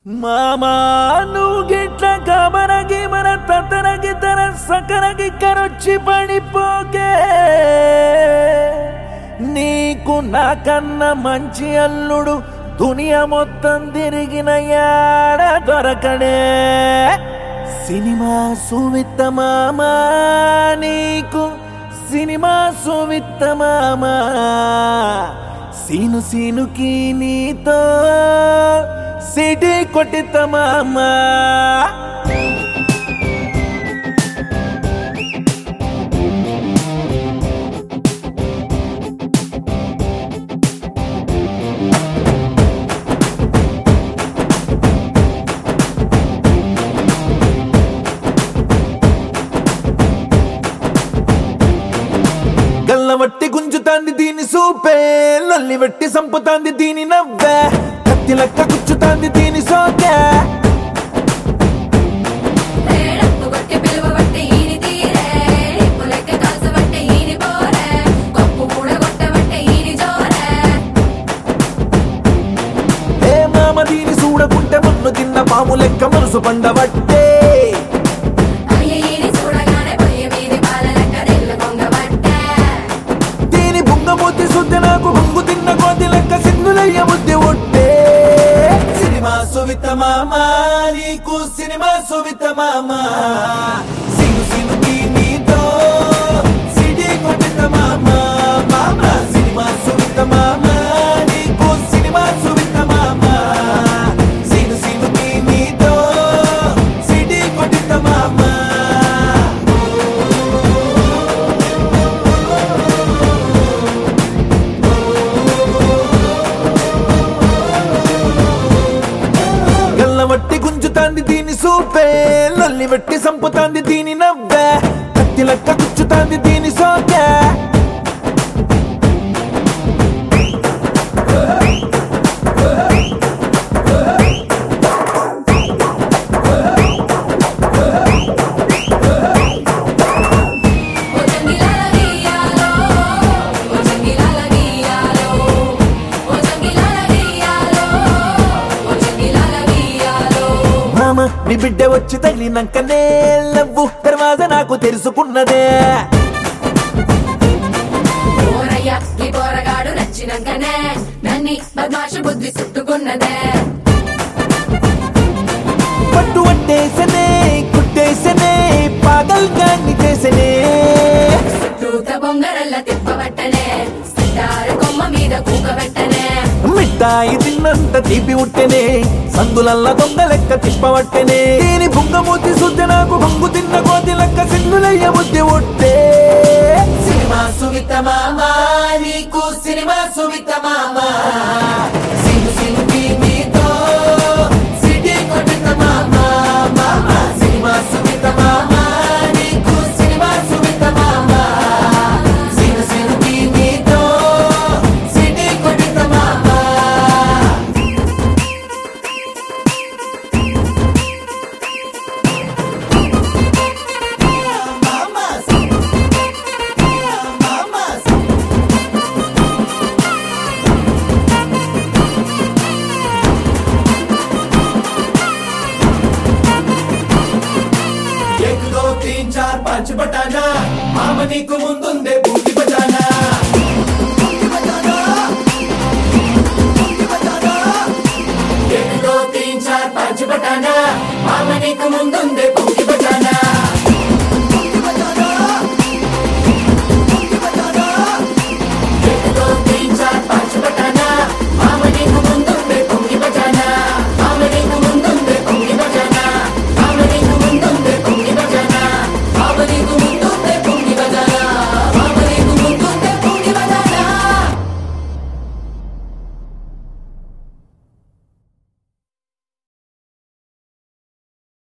మామా నువ్వు గిట్ల గమనగి మన తతనగి తన సకనగి కరొచ్చి పడిపోకే నీకు నాకన్న మంచి అల్లుడు దునియా మొత్తం తిరిగిన యాడ దొరకడే సినిమా సువిత్త మామా నీకు సినిమా సువిత్త మామా సీను సీనుకి నీతో సిటీ కొట్టిత మామా గల్లవట్టి గుంజుతాంది దీని సూపే లొల్లి వెట్టి సంపుతాంది దీని నవ్వే కత్తి లెక్క గుచ్చుతాంది దీని సోకే తేడప్పు కొట్టి పిలువబట్టి ఈని తీరే నిప్పు లెక్క కాల్చబట్టే ఈని పోరే కొప్పు కూడగొట్టబట్టే ఈని జోరే ఏ మామ దీని చూడకుంటే మన్ను తిన్న పాము లెక్క మనసు పండబట్టే అయ్య ఈని చూడగానే పొయ్యి మీది పాల లెక్క తెల్ల పొంగబట్టే దీని బుంగమూతి శుద్ధి నాకు బొంగు తిన్న కోతి లెక్క సింగులయ్య బుద్ధి ఒట్టే సినిమా సువిత మామ నీకు సినిమా సువిత మామ సిను సినుకి నీతో సిటీ కొట్టిన మామ మామ సినిమా సువిత మామ నీకు సినిమా సువిత మామ సిను సినుకి నీతో సిటీ కొట్టిన మామ గల్లవట్టి గుంజుతాంది దీని సూపే లొల్లి వెట్టి సంపుతాంది దీని నవ్వే కత్తి లెక్క గుచ్చుతాంది దీని సోకే ఓ జంగిలాల గీయాలో ఓ జంగిలాల గీయాలో ఓ జంగిలాల గీయాలో ఓ జంగిలాల గీయాలో మామ నీ బిడ్డ వచ్చి తగిలినాకనే లవ్వు దర్వాజ నాకు తెలుసుకున్నదే ఓరయ్య ఈ పోరగాడు నచ్చినంకనే నన్ని బద్మాషు బుద్ధి చుట్టుకున్నదే పట్టు పట్టేసనే కుట్టేసనే పాగల్ గాన్ని చేసనే చుట్టూత బొంగరల్ల తిప్పబట్టనే సితారు కొమ్మ మీద కూకబెట్టనే మిఠాయి తిన్నంత తీపి ఉట్టెనే సందులల్ల దొంగ లెక్క తిప్పవట్టెనే దీని బుంగమూతి శుద్ధి నాకు బొంగు తిన్న కోతి లెక్క సింగులయ్య బుద్ధి ఒట్టే సినిమా సువిత మామ నీకు సినిమా సువిత మామ సిను సినుకి నీతో సిటీ కొట్టిన మామ మామ సినిమా సువిత మామ నీకు సినిమా సువిత మామ సిను సినుకి నీతో సిటీ కొట్టిన మామ एक दो तीन चार पाँच बटाना मामा నీకు ముందుందే బూటి బటానా బూటి బటానా బూటి బటానా एक दो तीन चार पाँच बटाना मामा నీకు ముందుందే బూటి